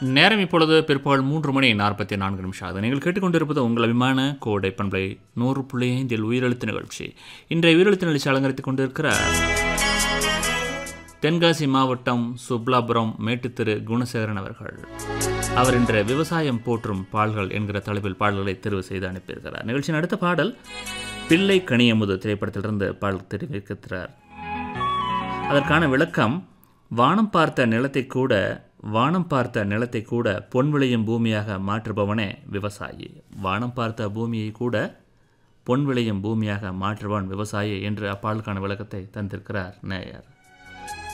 நேரம் இப்பொழுது பிற்பகல் மூன்று மணி நாற்பத்தி நான்கு நிமிஷம் ஆகுது நீங்கள் கேட்டுக்கொண்டிருப்பது உங்கள் அபிமான கோடை பண்பலை நூறு புள்ளி ஐந்தில் உயிரெழுத்து நிகழ்ச்சி இன்றைய உயிரெழுத்து நிகழ்ச்சி அலங்கரித்துக் கொண்டிருக்கிறார் தென்காசி மாவட்டம் சுப்லாபுரம் மேட்டுத்திரு குணசேகரன் அவர்கள் அவர் இன்று விவசாயம் போற்றும் பாடல்கள் என்கிற தலைப்பில் பாடல்களை தெரிவு செய்து அனுப்பியிருக்கிறார் நிகழ்ச்சியின் அடுத்த பாடல் பிள்ளை கனியமுது திரைப்படத்திலிருந்து பாடல் தெரிவிக்கிறார் அதற்கான விளக்கம் வானம் பார்த்த நிலத்தை கூட வானம் பார்த்த நிலத்தை கூட பொன் விளையும் பூமியாக மாற்றுபவனே விவசாயி வானம் பார்த்த பூமியை கூட பொன் விளையும் பூமியாக மாற்றுபவன் விவசாயி என்று அப்பாலுக்கான விளக்கத்தை தந்திருக்கிறார் நேயர்